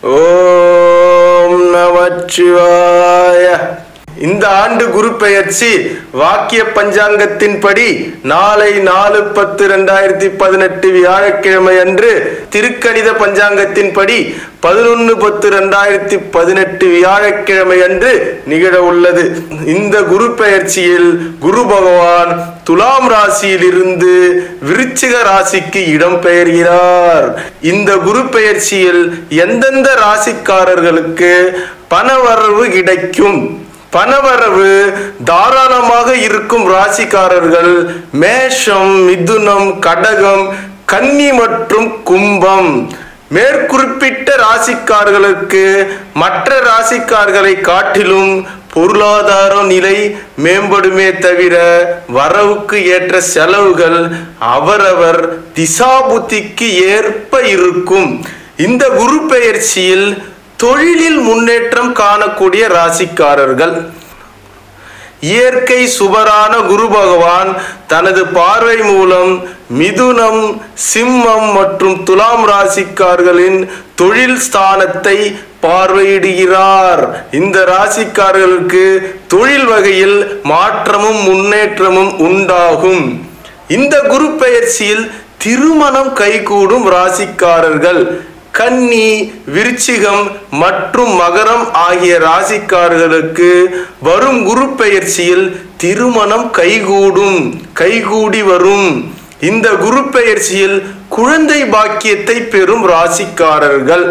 ஓம் நமச்சிவாய இந்த ஆண்டு குரு பெயர்ச்சி வாக்கிய பஞ்சாங்கத்தின்படி நாளை நாலு பத்து ரெண்டாயிரத்தி பதினெட்டு வியாழக்கிழமை அன்று திருக்கணித பஞ்சாங்கத்தின்படி பதினொன்று பத்து ரெண்டாயிரத்தி பதினெட்டு வியாழக்கிழமை அன்று நிகழ உள்ளது இந்த குரு பெயர்ச்சியில் குரு பகவான் துலாம் ராசியில் இருந்து விருச்சிக ராசிக்கு இடம் பெயர்கிறார் இந்த குரு பெயர்ச்சியில் எந்தெந்த ராசிக்காரர்களுக்கு பணவரவு கிடைக்கும் பணவரவு தாராளமாக இருக்கும் ராசிக்காரர்கள் மேஷம் மிதுனம் கடகம் கன்னி மற்றும் கும்பம் மேற்குறிப்பிட்ட ராசிக்காரர்களுக்கு மற்ற ராசிக்காரர்களை காட்டிலும் பொருளாதார நிலை மேம்படுமே தவிர வரவுக்கு ஏற்ற செலவுகள் அவரவர் திசாபுத்திக்கு ஏற்ப இருக்கும் இந்த குரு பெயர்ச்சியில் தொழிலில் முன்னேற்றம் காணக்கூடிய ராசிக்காரர்கள் இயற்கை சுபரான குரு பகவான் தனது பார்வை மூலம் மிதுனம் சிம்மம் மற்றும் துலாம் ராசிக்காரர்களின் தொழில் ஸ்தானத்தை பார்வையிடுகிறார் இந்த ராசிக்காரர்களுக்கு தொழில் வகையில் மாற்றமும் முன்னேற்றமும் உண்டாகும் இந்த குரு பெயர்ச்சியில் திருமணம் கைகூடும் ராசிக்காரர்கள் கன்னி விருச்சிகம் மற்றும் மகரம் ஆகிய ராசிக்காரர்களுக்கு வரும் குரு பெயர்ச்சியில் திருமணம் கைகூடும் கைகூடி வரும் இந்த குரு பெயர்ச்சியில் குழந்தை பாக்கியத்தை பெறும் ராசிக்காரர்கள்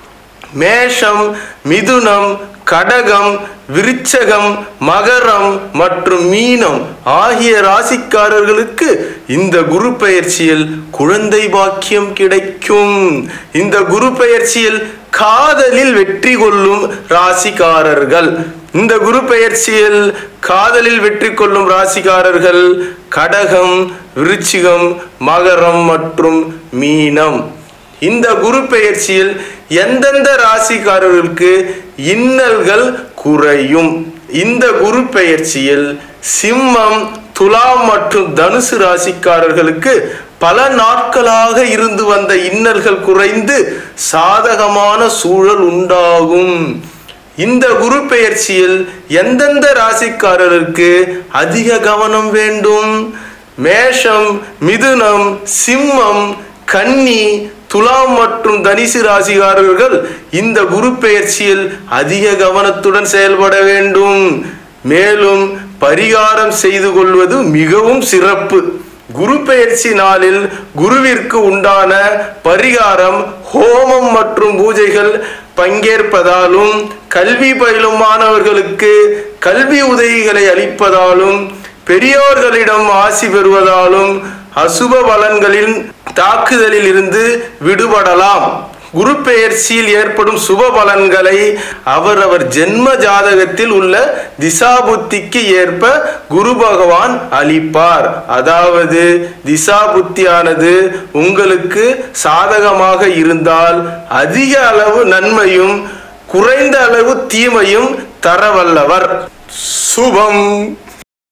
மேஷம் மிதுனம் கடகம் விருச்சகம் மகரம் மற்றும் மீனம் ஆகிய ராசிக்காரர்களுக்கு இந்த குரு பெயர்ச்சியில் குழந்தை பாக்கியம் கிடைக்கும் இந்த குரு பெயர்ச்சியில் காதலில் வெற்றி கொள்ளும் ராசிக்காரர்கள் இந்த குரு பெயர்ச்சியில் காதலில் வெற்றி கொள்ளும் ராசிக்காரர்கள் கடகம் விருச்சிகம் மகரம் மற்றும் மீனம் இந்த குரு பெயர்ச்சியில் எந்தெந்த ராசிக்காரர்களுக்கு இன்னல்கள் குறையும் இந்த குரு பெயர்ச்சியில் சிம்மம் துலாம் மற்றும் தனுசு ராசிக்காரர்களுக்கு பல நாட்களாக இருந்து வந்த இன்னல்கள் குறைந்து சாதகமான சூழல் உண்டாகும் இந்த குரு பெயர்ச்சியில் எந்தெந்த ராசிக்காரருக்கு அதிக கவனம் வேண்டும் மேஷம் மிதுனம் சிம்மம் கன்னி துலாம் மற்றும் தனிசு ராசிக்காரர்கள் இந்த குரு பெயர்ச்சியில் அதிக கவனத்துடன் செயல்பட வேண்டும் மேலும் பரிகாரம் செய்து கொள்வது மிகவும் சிறப்பு குரு பெயர்ச்சி நாளில் குருவிற்கு உண்டான பரிகாரம் ஹோமம் மற்றும் பூஜைகள் பங்கேற்பதாலும் கல்வி பயிலும் மாணவர்களுக்கு கல்வி உதவிகளை அளிப்பதாலும் பெரியோர்களிடம் ஆசி பெறுவதாலும் அசுப பலன்களின் தாக்குதலில் இருந்து விடுபடலாம் குரு பெயர்ச்சியில் ஏற்படும் சுப பலன்களை அவரவர் ஜென்ம ஜாதகத்தில் உள்ள திசாபுத்திக்கு ஏற்ப குரு பகவான் அளிப்பார் அதாவது திசாபுத்தியானது உங்களுக்கு சாதகமாக இருந்தால் அதிக அளவு நன்மையும் குறைந்த அளவு தீமையும் தரவல்லவர் சுபம்